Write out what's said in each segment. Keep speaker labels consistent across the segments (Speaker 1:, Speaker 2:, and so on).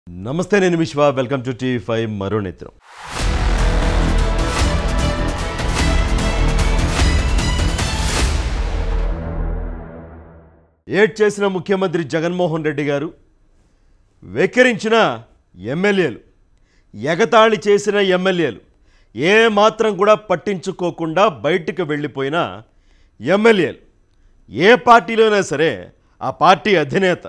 Speaker 1: నమస్తే నేను విశ్వ వెల్కమ్ టు టీవీ ఫైవ్ మరో నేత్రం ఏడ్ చేసిన ముఖ్యమంత్రి జగన్మోహన్ రెడ్డి గారు వెక్కిరించిన ఎమ్మెల్యేలు ఎగతాళి చేసిన ఎమ్మెల్యేలు ఏ మాత్రం కూడా పట్టించుకోకుండా బయటికి వెళ్ళిపోయిన ఎమ్మెల్యేలు ఏ పార్టీలోనైనా సరే ఆ పార్టీ అధినేత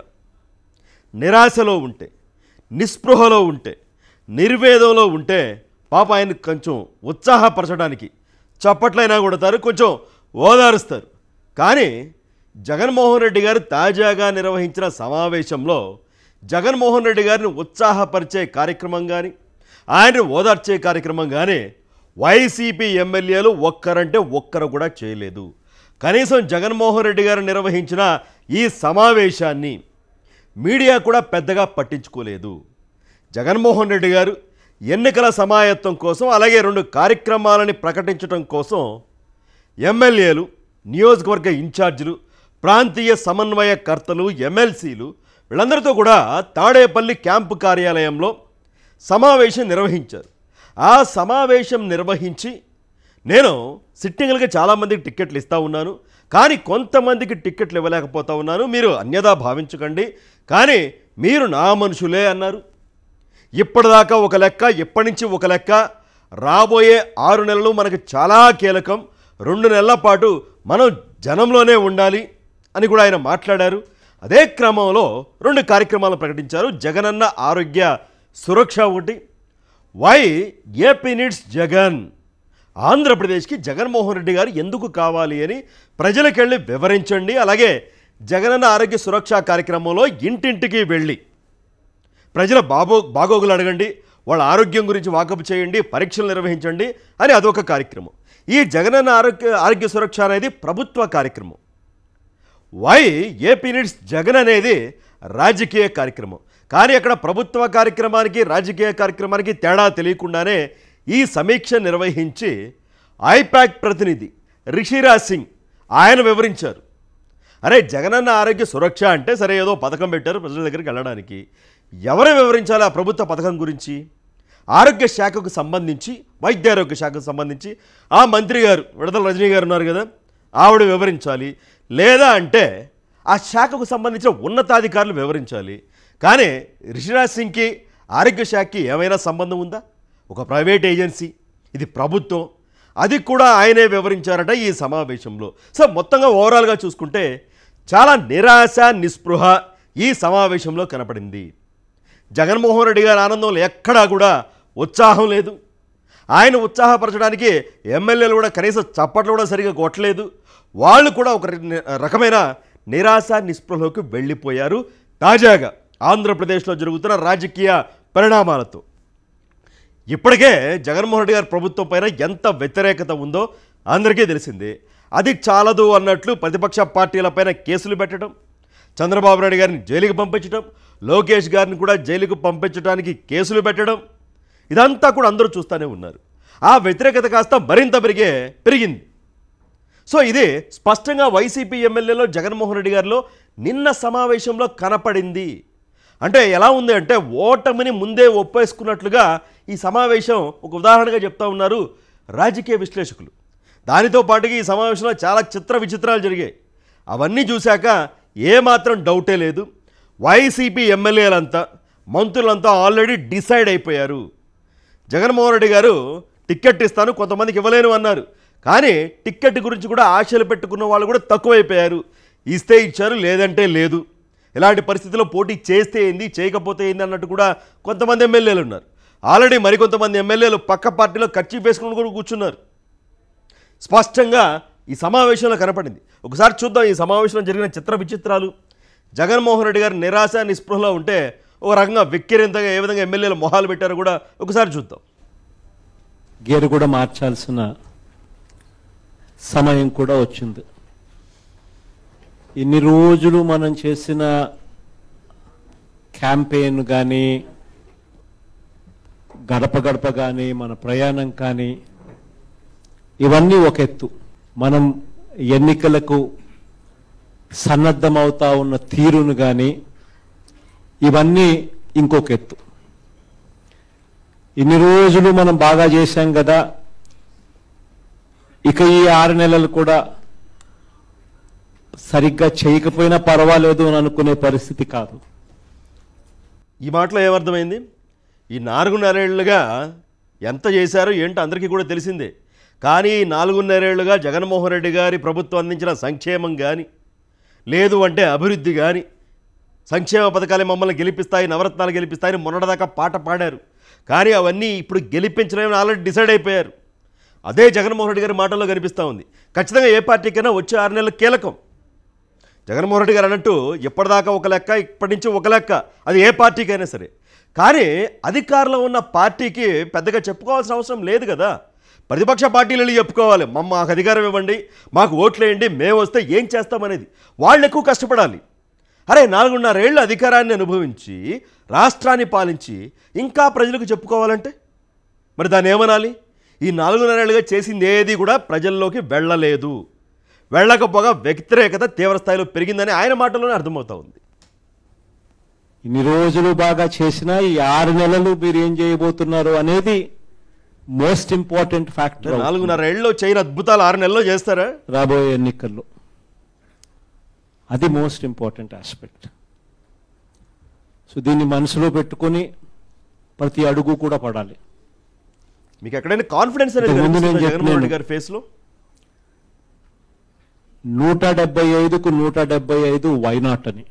Speaker 1: నిరాశలో ఉంటే నిస్పృహలో ఉంటే నిర్వేదంలో ఉంటే పాప ఆయన కొంచెం ఉత్సాహపరచడానికి చప్పట్లైనా కొడతారు కొంచెం ఓదారుస్తారు కానీ జగన్మోహన్ రెడ్డి గారు తాజాగా నిర్వహించిన సమావేశంలో జగన్మోహన్ రెడ్డి గారిని ఉత్సాహపరిచే కార్యక్రమం కానీ ఆయన్ని ఓదార్చే కార్యక్రమం కానీ వైసీపీ ఎమ్మెల్యేలు ఒక్కరంటే ఒక్కరు కూడా చేయలేదు కనీసం జగన్మోహన్ రెడ్డి గారు నిర్వహించిన ఈ సమావేశాన్ని మీడియా కూడా పెద్దగా పట్టించుకోలేదు జగన్మోహన్ రెడ్డి గారు ఎన్నికల సమాయత్తం కోసం అలాగే రెండు కార్యక్రమాలని ప్రకటించడం కోసం ఎమ్మెల్యేలు నియోజకవర్గ ఇన్ఛార్జీలు ప్రాంతీయ సమన్వయకర్తలు ఎమ్మెల్సీలు వీళ్ళందరితో కూడా తాడేపల్లి క్యాంపు కార్యాలయంలో సమావేశం నిర్వహించారు ఆ సమావేశం నిర్వహించి నేను సిట్టింగ్లకి చాలామందికి టిక్కెట్లు ఇస్తూ ఉన్నాను కానీ కొంతమందికి టిక్కెట్లు ఇవ్వలేకపోతా ఉన్నాను మీరు అన్యదా భావించకండి కానీ మీరు నా మనుషులే అన్నారు ఇప్పటిదాకా ఒక లెక్క ఇప్పటి నుంచి ఒక లెక్క రాబోయే ఆరు నెలలు మనకు చాలా కీలకం రెండు నెలల పాటు మనం జనంలోనే ఉండాలి అని కూడా ఆయన మాట్లాడారు అదే క్రమంలో రెండు కార్యక్రమాలు ప్రకటించారు జగనన్న ఆరోగ్య సురక్ష ఒకటి వై ఏపీ నీడ్స్ జగన్ ఆంధ్రప్రదేశ్కి జగన్మోహన్ రెడ్డి గారు ఎందుకు కావాలి అని ప్రజలకెళ్ళి వివరించండి అలాగే జగనన్న ఆరోగ్య సురక్ష కార్యక్రమంలో ఇంటింటికి వెళ్ళి ప్రజల బాబో బాగోగులు అడగండి వాళ్ళ ఆరోగ్యం గురించి వాకపు చేయండి పరీక్షలు నిర్వహించండి అని అదొక కార్యక్రమం ఈ జగనన్న ఆరోగ్య ఆరోగ్య సురక్ష అనేది ప్రభుత్వ కార్యక్రమం వై ఏపీ నీడ్స్ జగన్ అనేది రాజకీయ కార్యక్రమం కానీ అక్కడ ప్రభుత్వ కార్యక్రమానికి రాజకీయ కార్యక్రమానికి తేడా తెలియకుండానే ఈ సమీక్ష నిర్వహించి ఐపాక్ ప్రతినిధి రిషిరాజ్ సింగ్ ఆయన వివరించారు అరే జగనన్న ఆరోగ్య సురక్ష అంటే సరే ఏదో పథకం పెట్టారు ప్రజల దగ్గరికి వెళ్ళడానికి ఎవరు వివరించాలి ఆ ప్రభుత్వ పథకం గురించి ఆరోగ్య శాఖకు సంబంధించి వైద్య ఆరోగ్య శాఖకు సంబంధించి ఆ మంత్రి గారు విడతల రజనీ గారు ఉన్నారు కదా ఆవిడ వివరించాలి లేదా అంటే ఆ శాఖకు సంబంధించిన ఉన్నతాధికారులు వివరించాలి కానీ రిషిరాజ్ సింగ్కి ఆరోగ్య శాఖకి ఏమైనా సంబంధం ఉందా ఒక ప్రైవేట్ ఏజెన్సీ ఇది ప్రభుత్వం అది కూడా ఆయనే వివరించారట ఈ సమావేశంలో సో మొత్తంగా ఓవరాల్గా చూసుకుంటే చాలా నిరాశ నిస్పృహ ఈ సమావేశంలో కనపడింది జగన్మోహన్ రెడ్డి గారి ఆనందంలో ఎక్కడా కూడా ఉత్సాహం లేదు ఆయన ఉత్సాహపరచడానికి ఎమ్మెల్యేలు కూడా కనీసం చప్పట్లు కూడా సరిగా కొట్టలేదు వాళ్ళు కూడా ఒక రి- రకమైన నిరాశ నిస్పృహలోకి వెళ్ళిపోయారు తాజాగా ఆంధ్రప్రదేశ్లో జరుగుతున్న రాజకీయ పరిణామాలతో ఇప్పటికే జగన్మోహన్ రెడ్డి గారి ప్రభుత్వం పైన ఎంత వ్యతిరేకత ఉందో అందరికీ తెలిసింది అది చాలదు అన్నట్లు ప్రతిపక్ష పార్టీలపైన కేసులు పెట్టడం చంద్రబాబు నాయుడు గారిని జైలుకి పంపించడం లోకేష్ గారిని కూడా జైలుకు పంపించడానికి కేసులు పెట్టడం ఇదంతా కూడా అందరూ చూస్తూనే ఉన్నారు ఆ వ్యతిరేకత కాస్త మరింత పెరిగే పెరిగింది సో ఇది స్పష్టంగా వైసీపీ ఎమ్మెల్యేలో జగన్మోహన్ రెడ్డి గారిలో నిన్న సమావేశంలో కనపడింది అంటే ఎలా ఉంది అంటే ఓటమిని ముందే ఒప్పేసుకున్నట్లుగా ఈ సమావేశం ఒక ఉదాహరణగా చెప్తా ఉన్నారు రాజకీయ విశ్లేషకులు దానితో పాటుగా ఈ సమావేశంలో చాలా చిత్ర విచిత్రాలు జరిగాయి అవన్నీ చూశాక ఏమాత్రం డౌటే లేదు వైసీపీ ఎమ్మెల్యేలంతా మంత్రులంతా ఆల్రెడీ డిసైడ్ అయిపోయారు జగన్మోహన్ రెడ్డి గారు టిక్కెట్ ఇస్తాను కొంతమందికి ఇవ్వలేను అన్నారు కానీ టిక్కెట్ గురించి కూడా ఆశలు పెట్టుకున్న వాళ్ళు కూడా తక్కువైపోయారు ఇస్తే ఇచ్చారు లేదంటే లేదు ఇలాంటి పరిస్థితిలో పోటీ చేస్తే ఏంది చేయకపోతే ఏంది అన్నట్టు కూడా కొంతమంది ఎమ్మెల్యేలు ఉన్నారు ఆల్రెడీ మరికొంతమంది ఎమ్మెల్యేలు పక్క పార్టీలో ఖర్చు వేసుకుని కూడా కూర్చున్నారు స్పష్టంగా ఈ సమావేశంలో కనపడింది ఒకసారి చూద్దాం ఈ సమావేశంలో జరిగిన చిత్ర విచిత్రాలు జగన్మోహన్ రెడ్డి గారు నిరాశ నిస్పృహలో ఉంటే ఒక రకంగా వెక్కిరింతగా ఏ విధంగా ఎమ్మెల్యేలు మొహాలు పెట్టారో కూడా ఒకసారి చూద్దాం
Speaker 2: గేరు కూడా మార్చాల్సిన సమయం కూడా వచ్చింది ఇన్ని రోజులు మనం చేసిన క్యాంపెయిన్ కానీ గడప గడప కానీ మన ప్రయాణం కానీ ఇవన్నీ ఒక ఎత్తు మనం ఎన్నికలకు సన్నద్ధమవుతా ఉన్న తీరును కానీ ఇవన్నీ ఇంకొక ఎత్తు ఇన్ని రోజులు మనం బాగా చేశాం కదా ఇక ఈ ఆరు నెలలు కూడా సరిగ్గా చేయకపోయినా పర్వాలేదు అని అనుకునే పరిస్థితి కాదు
Speaker 1: ఈ మాటలో ఏమర్థమైంది ఈ నాలుగున్నరేళ్లుగా ఎంత చేశారో ఏంటో అందరికీ కూడా తెలిసిందే కానీ ఈ నాలుగున్నరేళ్లుగా జగన్మోహన్ రెడ్డి గారి ప్రభుత్వం అందించిన సంక్షేమం కానీ లేదు అంటే అభివృద్ధి కానీ సంక్షేమ పథకాలే మమ్మల్ని గెలిపిస్తాయి నవరత్నాలు గెలిపిస్తాయని మొన్నటిదాకా పాట పాడారు కానీ అవన్నీ ఇప్పుడు గెలిపించలేమని ఆల్రెడీ డిసైడ్ అయిపోయారు అదే జగన్మోహన్ రెడ్డి గారి మాటల్లో కనిపిస్తూ ఉంది ఖచ్చితంగా ఏ పార్టీకైనా వచ్చే ఆరు నెలలు కీలకం జగన్మోహన్ రెడ్డి గారు అన్నట్టు ఇప్పటిదాకా ఒక లెక్క ఇప్పటి నుంచి ఒక లెక్క అది ఏ పార్టీకైనా సరే కానీ అధికారంలో ఉన్న పార్టీకి పెద్దగా చెప్పుకోవాల్సిన అవసరం లేదు కదా ప్రతిపక్ష పార్టీలు వెళ్ళి చెప్పుకోవాలి మమ్మ మాకు అధికారం ఇవ్వండి మాకు ఓట్లు వేయండి మేము వస్తే ఏం చేస్తామనేది వాళ్ళు ఎక్కువ కష్టపడాలి అరే నాలుగున్నరేళ్ళు అధికారాన్ని అనుభవించి రాష్ట్రాన్ని పాలించి ఇంకా ప్రజలకు చెప్పుకోవాలంటే మరి దాన్ని ఏమనాలి ఈ నాలుగున్నరేళ్ళుగా చేసింది ఏది కూడా ప్రజల్లోకి వెళ్ళలేదు వెళ్ళకపోగా వ్యతిరేకత తీవ్ర స్థాయిలో పెరిగిందని ఆయన మాటల్లోనే అర్థమవుతా ఉంది
Speaker 2: ఇన్ని రోజులు బాగా చేసినా ఈ ఆరు నెలలు మీరు ఏం చేయబోతున్నారు అనేది మోస్ట్ ఇంపార్టెంట్ ఫ్యాక్టర్
Speaker 1: నాలుగున్నర ఏళ్ళలో చేయని అద్భుతాలు ఆరు నెలల్లో చేస్తారా
Speaker 2: రాబోయే ఎన్నికల్లో అది మోస్ట్ ఇంపార్టెంట్ ఆస్పెక్ట్ సో దీన్ని మనసులో పెట్టుకొని ప్రతి అడుగు కూడా పడాలి
Speaker 1: మీకు ఎక్కడైనా కాన్ఫిడెన్స్ అనేది
Speaker 2: ఇంతకు ముందు నేను
Speaker 1: కనిపిస్తుందా జగన్మోహన్ రెడ్డి
Speaker 2: చెప్పినాను.
Speaker 1: గారి ఫేస్ లో
Speaker 2: నూట డెబ్బై ఐదుకు నూట డెబ్బై ఐదు వైనాట్ అని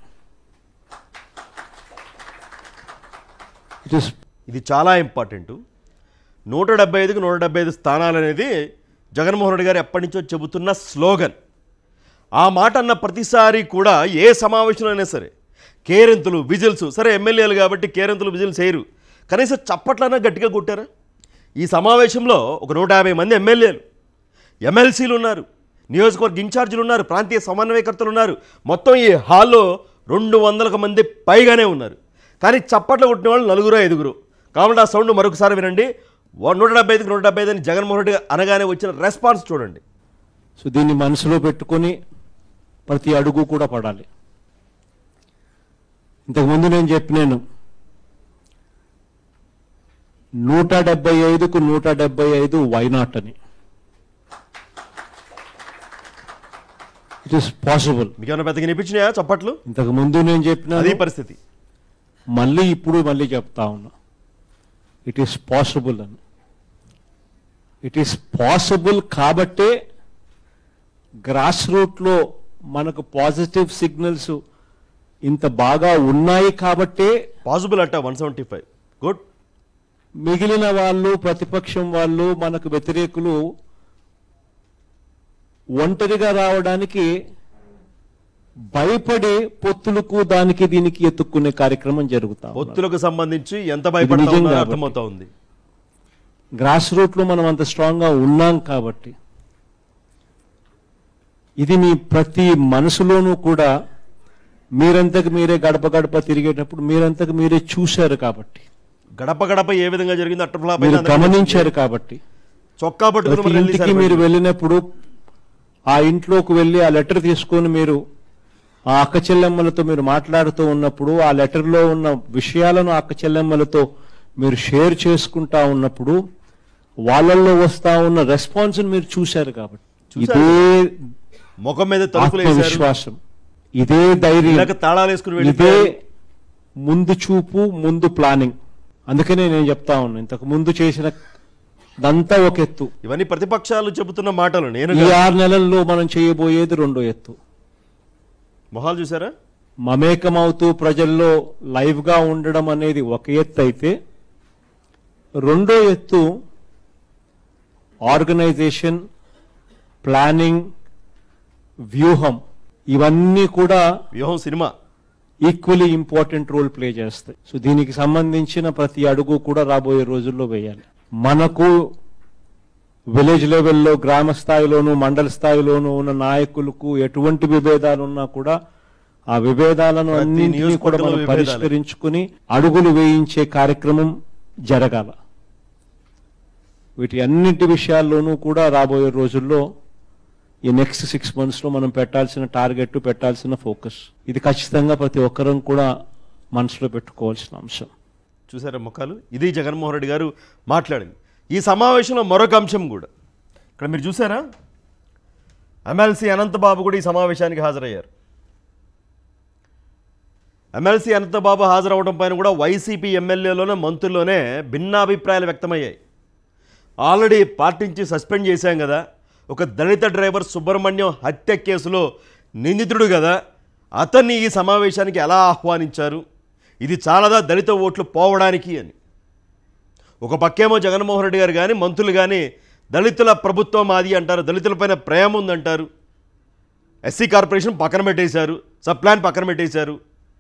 Speaker 2: ఇట్ ఇస్
Speaker 1: ఇది చాలా ఇంపార్టెంట్ నూట డెబ్బై ఐదుకు నూట డెబ్బై ఐదు స్థానాలు అనేది జగన్మోహన్ రెడ్డి గారు ఎప్పటి నుంచో చెబుతున్న స్లోగన్ ఆ మాట అన్న ప్రతిసారి కూడా ఏ సమావేశంలో అయినా సరే కేరింతలు విజిల్స్ సరే ఎమ్మెల్యేలు కాబట్టి కేరింతలు విజిల్స్ చేయరు కనీసం చప్పట్లన్నా గట్టిగా కొట్టారా ఈ సమావేశంలో ఒక నూట యాభై మంది ఎమ్మెల్యేలు ఎమ్మెల్సీలు ఉన్నారు నియోజకవర్గ ఇన్ఛార్జీలు ఉన్నారు ప్రాంతీయ సమన్వయకర్తలు ఉన్నారు మొత్తం ఈ హాల్లో రెండు వందలకు మంది పైగానే ఉన్నారు కానీ చప్పట్లు కొట్టిన వాళ్ళు నలుగురు ఐదుగురు కాబట్టి ఆ సౌండ్ మరొకసారి వినండి వ- నూట డెబ్బై ఐదుకి నూట డెబ్బై ఐదు అని జగన్మోహన్ రెడ్డి గారు అనగానే వచ్చిన రెస్పాన్స్ చూడండి
Speaker 2: సో దీన్ని మనసులో పెట్టుకొని ప్రతి అడుగు కూడా పడాలి ఇంతకుముందు నేను చెప్పినాను నూట డెబ్బై ఐదుకు నూట డెబ్బై ఐదు వైనాట్ అని ఇట్ ఇస్ పాసిబుల్
Speaker 1: మీకు ఏమైనా పెద్దగా వినిపించినాయా చప్పట్లు
Speaker 2: ఇంతకు ముందు నేను చెప్పిన
Speaker 1: అది పరిస్థితి
Speaker 2: మళ్ళీ ఇప్పుడు మళ్ళీ చెప్తా ఉన్నా ఇట్ ఈస్ పాసిబుల్ అని ఇట్ ఈస్ పాసిబుల్ కాబట్టే గ్రాస్ రూట్లో మనకు పాజిటివ్ సిగ్నల్స్ ఇంత బాగా ఉన్నాయి కాబట్టే
Speaker 1: పాసిబుల్ అట్ట వన్ సెవెంటీ ఫైవ్ గుడ్
Speaker 2: మిగిలిన వాళ్ళు ప్రతిపక్షం వాళ్ళు మనకు వ్యతిరేకులు ఒంటరిగా రావడానికి భయపడి పొత్తులకు దానికి దీనికి ఎత్తుక్కునే కార్యక్రమం జరుగుతా ఉంది.
Speaker 1: పొత్తులకు సంబంధించి ఎంత భయపడతా
Speaker 2: నిజం
Speaker 1: ఉన్నారో
Speaker 2: కాబట్టి.
Speaker 1: అర్థమవుతా ఉంది
Speaker 2: గ్రాస్ రూట్లో మనం అంత స్ట్రాంగ్గా ఉన్నాం కాబట్టి ఇది మీ ప్రతి మనసులోనూ కూడా మీరంతకు మీరే గడప గడప తిరిగేటప్పుడు మీరంతకు మీరే చూశారు కాబట్టి
Speaker 1: గడప గడప ఏ విధంగా జరిగిందో అట్ట ఫ్లాప్
Speaker 2: మీరు
Speaker 1: అయింది అందరికీ
Speaker 2: గమనించారు కాబట్టి
Speaker 1: చొక్కా పట్టుకుని
Speaker 2: ప్రతి
Speaker 1: మరి
Speaker 2: ఇంటికి
Speaker 1: వెళ్ళేసారు
Speaker 2: మీరు
Speaker 1: బయటికి.
Speaker 2: వెళ్ళినప్పుడు ఆ ఇంట్లోకి వెళ్ళి ఆ లెటర్ తీసుకొని మీరు ఆ అక్క చెల్లెమ్మలతో మీరు మాట్లాడుతూ ఉన్నప్పుడు ఆ లెటర్లో ఉన్న విషయాలను ఆ అక్క చెల్లెమ్మలతో మీరు షేర్ చేసుకుంటా ఉన్నప్పుడు వాళ్ళల్లో వస్తా ఉన్న రెస్పాన్స్ మీరు చూశారు కాబట్టి
Speaker 1: చూశారు.
Speaker 2: ఇదే
Speaker 1: ముఖం మీద తలుపులు వేశారు
Speaker 2: ఆత్మవిశ్వాసం ఇదే ధైర్యం
Speaker 1: ఇలాగ తాళాలు వేసుకుని
Speaker 2: ఇదే
Speaker 1: వెళ్ళిపోయారు
Speaker 2: ముందు చూపు ముందు ప్లానింగ్ అందుకనే నేను చెప్తా ఉన్నా ఇంతకు ముందు చేసిన దంతా ఒక ఎత్తు
Speaker 1: ఇవన్నీ ప్రతిపక్షాలు చెబుతున్న మాటలు నేను
Speaker 2: ఈ ఆరు నెలల్లో మనం చేయబోయేది రెండో ఎత్తు
Speaker 1: మొహాలు చూసారా
Speaker 2: మమేకమవుతూ ప్రజల్లో లైవ్ గా ఉండడం అనేది ఒక ఎత్తు అయితే రెండో ఎత్తు ఆర్గనైజేషన్ ప్లానింగ్ వ్యూహం ఇవన్నీ కూడా
Speaker 1: Vyuham cinema
Speaker 2: equally important role play చేస్తాయి సో దీనికి సంబంధించిన ప్రతి అడుగు కూడా రాబోయే రోజుల్లో వేయాలి మనకు విలేజ్ లెవెల్లో గ్రామ స్థాయిలోను మండల స్థాయిలోను ఉన్న నాయకులకు ఎటువంటి విభేదాలు ఉన్నా కూడా ఆ విభేదాలను
Speaker 1: ప్రతి
Speaker 2: అన్నింటినీ కూడా
Speaker 1: నియోజకవర్గంలో
Speaker 2: మనం
Speaker 1: విభేదాలే.
Speaker 2: పరిష్కరించుకుని అడుగులు వేయించే కార్యక్రమం జరగాల వీటి అన్నింటి విషయాల్లోనూ కూడా రాబోయే రోజుల్లో ఈ నెక్స్ట్ సిక్స్ మంత్స్ లో మనం పెట్టాల్సిన టార్గెట్ పెట్టాల్సిన ఫోకస్ ఇది ఖచ్చితంగా ప్రతి ఒక్కరం కూడా మనసులో పెట్టుకోవాల్సిన అంశం
Speaker 1: చూసారా ముఖాలు ఇది జగన్మోహన్ రెడ్డి గారు మాట్లాడింది ఈ సమావేశంలో మరొక అంశం కూడా ఇక్కడ మీరు చూసారా ఎమ్మెల్సీ అనంతబాబు కూడా ఈ సమావేశానికి హాజరయ్యారు ఎమ్మెల్సీ అనంతబాబు హాజరవడం పైన కూడా వైసీపీ ఎమ్మెల్యేలోనే మంత్రుల్లోనే భిన్నాభిప్రాయాలు వ్యక్తమయ్యాయి ఆల్రెడీ పార్టీ నుంచి సస్పెండ్ చేశాం కదా ఒక దళిత డ్రైవర్ సుబ్రహ్మణ్యం హత్య కేసులో నిందితుడు కదా అతన్ని ఈ సమావేశానికి ఎలా ఆహ్వానించారు ఇది చాలాదా దళిత ఓట్లు పోవడానికి అని ఒక పక్కేమో జగన్మోహన్ రెడ్డి గారు కానీ మంత్రులు కానీ దళితుల ప్రభుత్వం మాది అంటారు దళితులపైన ప్రేమ ఉందంటారు ఎస్సీ కార్పొరేషన్ పక్కన పెట్టేశారు సబ్ ప్లాన్ పక్కన పెట్టేశారు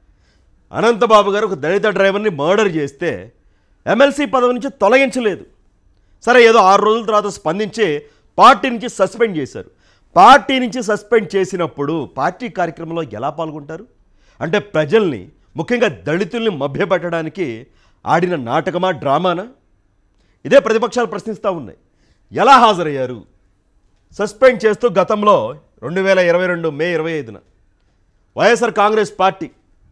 Speaker 1: అనంతబాబు గారు ఒక దళిత డ్రైవర్ని మర్డర్ చేస్తే ఎమ్మెల్సీ పదవి నుంచి తొలగించలేదు సరే ఏదో ఆరు రోజుల తర్వాత స్పందించి పార్టీ నుంచి సస్పెండ్ చేశారు పార్టీ నుంచి సస్పెండ్ చేసినప్పుడు పార్టీ కార్యక్రమంలో ఎలా పాల్గొంటారు అంటే ప్రజల్ని ముఖ్యంగా దళితుల్ని మభ్యపెట్టడానికి ఆడిన నాటకమా డ్రామానా ఇదే ప్రతిపక్షాలు ప్రశ్నిస్తూ ఉన్నాయి ఎలా హాజరయ్యారు సస్పెండ్ చేస్తూ గతంలో రెండు వేల ఇరవై రెండు మే ఇరవై ఐదున వైఎస్ఆర్ కాంగ్రెస్ పార్టీ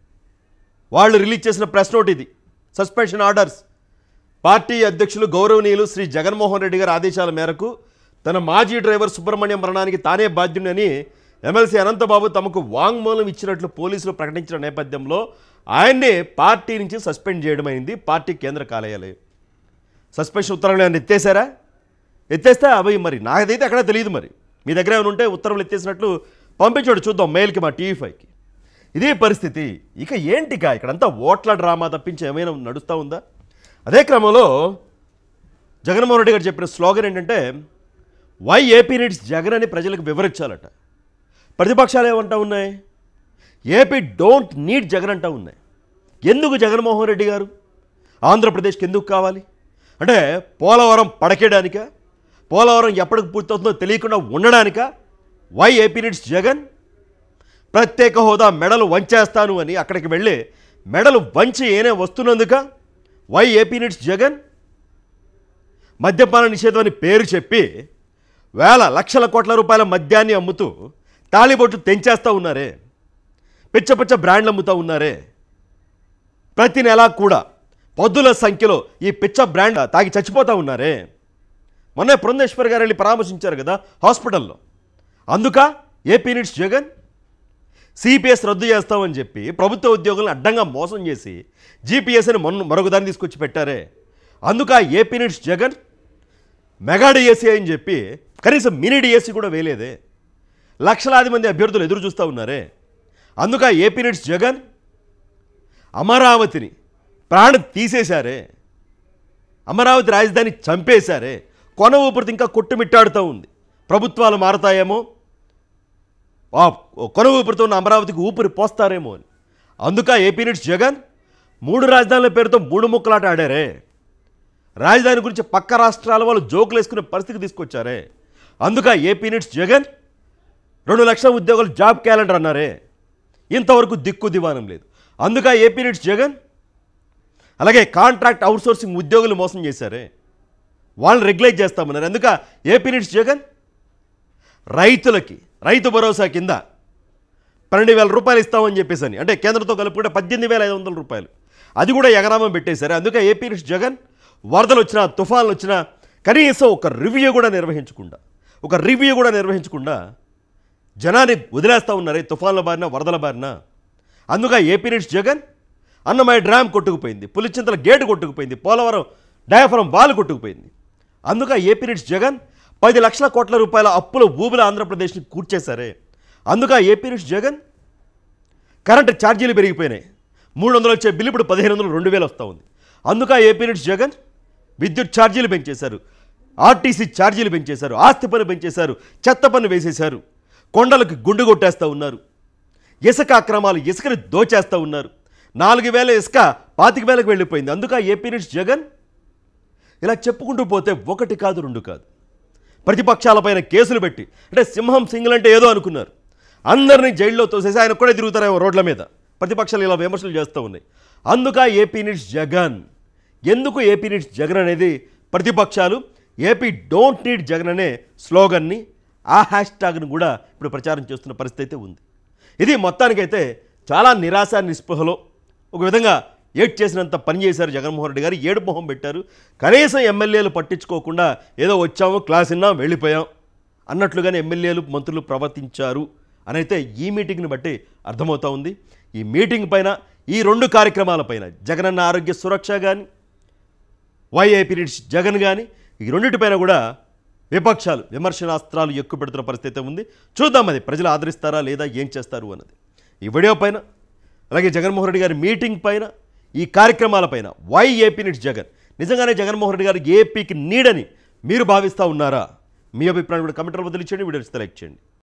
Speaker 1: వాళ్ళు రిలీజ్ చేసిన ప్రెస్ నోట్ ఇది సస్పెన్షన్ ఆర్డర్స్ పార్టీ అధ్యక్షులు గౌరవనీయులు శ్రీ జగన్మోహన్ రెడ్డి గారి ఆదేశాల మేరకు తన మాజీ డ్రైవర్ సుబ్రహ్మణ్యం మరణానికి తానే బాధ్యుడని ఎమ్మెల్సీ అనంతబాబు తమకు వాంగ్మూలం ఇచ్చినట్లు పోలీసులు ప్రకటించిన నేపథ్యంలో ఆయన్నే పార్టీ నుంచి సస్పెండ్ చేయడమైంది పార్టీ కేంద్ర కార్యాలయం సస్పెన్షన్ ఉత్తర్వులు ఏమైనా ఎత్తేసారా ఎత్తేస్తే అవి మరి నాకైతే ఎక్కడా తెలియదు మరి మీ దగ్గర ఏమైనా ఉంటే ఉత్తర్వులు ఎత్తేసినట్లు పంపించాడు చూద్దాం మెయిల్కి మా టీవీ ఫైవ్కి ఇదే పరిస్థితి ఇక ఏంటిక ఇక్కడంతా ఓట్ల డ్రామా తప్పించి ఏమైనా నడుస్తూ ఉందా అదే క్రమంలో జగన్మోహన్ రెడ్డి గారు చెప్పిన స్లోగన్ ఏంటంటే వై ఏపీ నీడ్స్ జగన్ అని ప్రజలకు వివరించాలట ప్రతిపక్షాలు ఏమంటా ఉన్నాయి ఏపీ డోంట్ నీడ్ జగన్ అంటా ఉన్నాయి ఎందుకు జగన్మోహన్ రెడ్డి గారు ఆంధ్రప్రదేశ్కి ఎందుకు కావాలి అంటే పోలవరం పడకేయడానికా పోలవరం ఎప్పటికి పూర్తవుతుందో తెలియకుండా ఉండడానికా వై ఏపీ నీడ్స్ జగన్ ప్రత్యేక హోదా మెడలు వంచేస్తాను అని అక్కడికి వెళ్ళి మెడలు వంచి ఏనే వస్తున్నందుక వై ఏపీ నీడ్స్ జగన్ మద్యపాన నిషేధం అని పేరు చెప్పి వేల లక్షల కోట్ల రూపాయల మద్యాన్ని అమ్ముతూ తాళిబొట్టు తెంచేస్తూ ఉన్నారే పిచ్చ పిచ్చ బ్రాండ్లు అమ్ముతూ ఉన్నారే ప్రతి నెలా కూడా పద్దుల సంఖ్యలో ఈ పిచ్చ బ్రాండ్ తాగి చచ్చిపోతూ ఉన్నారే మొన్నే పురంధేశ్వర్ గారు వెళ్ళి పరామర్శించారు కదా హాస్పిటల్లో అందుక ఏపీ నీడ్స్ జగన్ సిపిఎస్ రద్దు చేస్తామని చెప్పి ప్రభుత్వ ఉద్యోగులను అడ్డంగా మోసం చేసి జీపీఎస్ అని మొన్న మరొక దాన్ని తీసుకొచ్చి పెట్టారే అందుక AP needs Jagan mega DSC అని చెప్పి కనీసం మినీ డిఎస్సీ కూడా వేయలేదే లక్షలాది మంది అభ్యర్థులు ఎదురు చూస్తూ ఉన్నారే అందుక ఏపీ నీడ్స్ జగన్ అమరావతిని ప్రాణం తీసేశారే అమరావతి రాజధాని చంపేశారే కొన ఊపిరితో ఇంకా కొట్టుమిట్టాడుతూ ఉంది ప్రభుత్వాలు మారతాయేమో ఆ కొన ఊపిరితో ఉన్న అమరావతికి ఊపిరి పోస్తారేమో అని అందుక ఏపీ నీడ్స్ జగన్ మూడు రాజధానుల పేరుతో మూడు ముక్కలాట ఆడారే రాజధాని గురించి పక్క రాష్ట్రాల వాళ్ళు జోకులు వేసుకునే పరిస్థితికి తీసుకొచ్చారే అందుక ఏపీ నీడ్స్ జగన్ రెండు లక్షల ఉద్యోగులు జాబ్ క్యాలెండర్ అన్నారే ఇంతవరకు దిక్కు దివానం లేదు అందుక ఏపీ నీడ్స్ జగన్ అలాగే కాంట్రాక్ట్ అవుట్సోర్సింగ్ ఉద్యోగులు మోసం చేశారే వాళ్ళని రెగ్యులేట్ చేస్తామన్నారు అందుక ఏపీ నీడ్స్ జగన్ రైతులకి రైతు భరోసా కింద పన్నెండు వేల రూపాయలు ఇస్తామని చెప్పేసి అని అంటే కేంద్రంతో కలుపుకుంటే పద్దెనిమిది వేల ఐదు వందల రూపాయలు అది కూడా ఎగరామం పెట్టేశారు అందుకే ఏపీ నుంచి జగన్ వరదలు వచ్చినా తుఫాన్లు వచ్చినా కనీసం ఒక రివ్యూ కూడా నిర్వహించకుండా ఒక రివ్యూ కూడా నిర్వహించకుండా జనాన్ని వదిలేస్తూ ఉన్నారే తుఫాన్ల బారిన వరదల బారిన అందుక ఏపీ నుంచి జగన్ అన్నమయ్య డ్రామ్ కొట్టుకుపోయింది పులిచింతల గేటు కొట్టుకుపోయింది పోలవరం డయాఫరం వాల్ కొట్టుకుపోయింది అందుక ఏపీ నుంచి జగన్ పది లక్షల కోట్ల రూపాయల అప్పుల ఊబుల ఆంధ్రప్రదేశ్ని కూర్చేశారే అందుక ఏపీ నుంచి జగన్ కరెంటు ఛార్జీలు పెరిగిపోయినాయి మూడు వందలు వచ్చే బిల్లు ఇప్పుడు పదిహేను వందలు రెండు వేలు వస్తూ ఉంది అందుక ఏపీ నుంచి జగన్ విద్యుత్ ఛార్జీలు పెంచేశారు ఆర్టీసీ ఛార్జీలు పెంచేశారు ఆస్తి పన్ను పెంచేశారు చెత్త పన్ను వేసేశారు కొండలకు గుండు కొట్టేస్తూ ఉన్నారు ఇసుక అక్రమాలు ఇసుకని దోచేస్తూ ఉన్నారు నాలుగు వేల ఇసుక పాతిక వేలకు వెళ్ళిపోయింది అందుక ఏపీ నుంచి జగన్ ఇలా చెప్పుకుంటూ పోతే ఒకటి కాదు రెండు కాదు ప్రతిపక్షాలపైన కేసులు పెట్టి అంటే సింహం సింగిల్ అంటే ఏదో అనుకున్నారు అందరినీ జైల్లో తోసేసి ఆయన కూడా తిరుగుతారేమో రోడ్ల మీద ప్రతిపక్షాలు ఇలా విమర్శలు చేస్తూ ఉన్నాయి అందుక ఏపీ నిట్స్ జగన్ ఎందుకు ఏపీ నిట్స్ జగన్ అనేది ప్రతిపక్షాలు ఏపీ డోంట్ నీడ్ జగన్ అనే స్లోగన్ని ఆ హ్యాష్ ట్యాగ్ను కూడా ఇప్పుడు ప్రచారం చేస్తున్న పరిస్థితి అయితే ఉంది ఇది మొత్తానికైతే చాలా నిరాశ నిస్పృహలో ఒక విధంగా ఏడ్ చేసినంత పని చేశారు జగన్మోహన్ రెడ్డి గారు ఏడు మొహం పెట్టారు కనీసం ఎమ్మెల్యేలు పట్టించుకోకుండా ఏదో వచ్చాము క్లాస్ విన్నాం వెళ్ళిపోయాం అన్నట్లుగానే ఎమ్మెల్యేలు మంత్రులు ప్రవర్తించారు అని అయితే ఈ మీటింగ్ని బట్టి అర్థమవుతా ఉంది ఈ మీటింగ్ పైన ఈ రెండు కార్యక్రమాలపైన జగనన్న ఆరోగ్య సురక్ష కానీ వైఐపీ రిట్స్ జగన్ కానీ ఈ రెండింటిపైన కూడా విపక్షాలు విమర్శనాస్త్రాలు ఎక్కువ పెడుతున్న పరిస్థితి ఉంది చూద్దాం అది ప్రజలు ఆదరిస్తారా లేదా ఏం చేస్తారు అన్నది ఈ వీడియో పైన అలాగే జగన్మోహన్ రెడ్డి గారి మీటింగ్ పైన ఈ కార్యక్రమాలపైన వై ఏపీ నిట్స్ జగన్ నిజంగానే జగన్మోహన్ రెడ్డి గారు ఏపీకి నీడని మీరు భావిస్తూ ఉన్నారా మీ అభిప్రాయం కూడా కమెంట్లో వదిలించండి వీడియో లైక్ చేయండి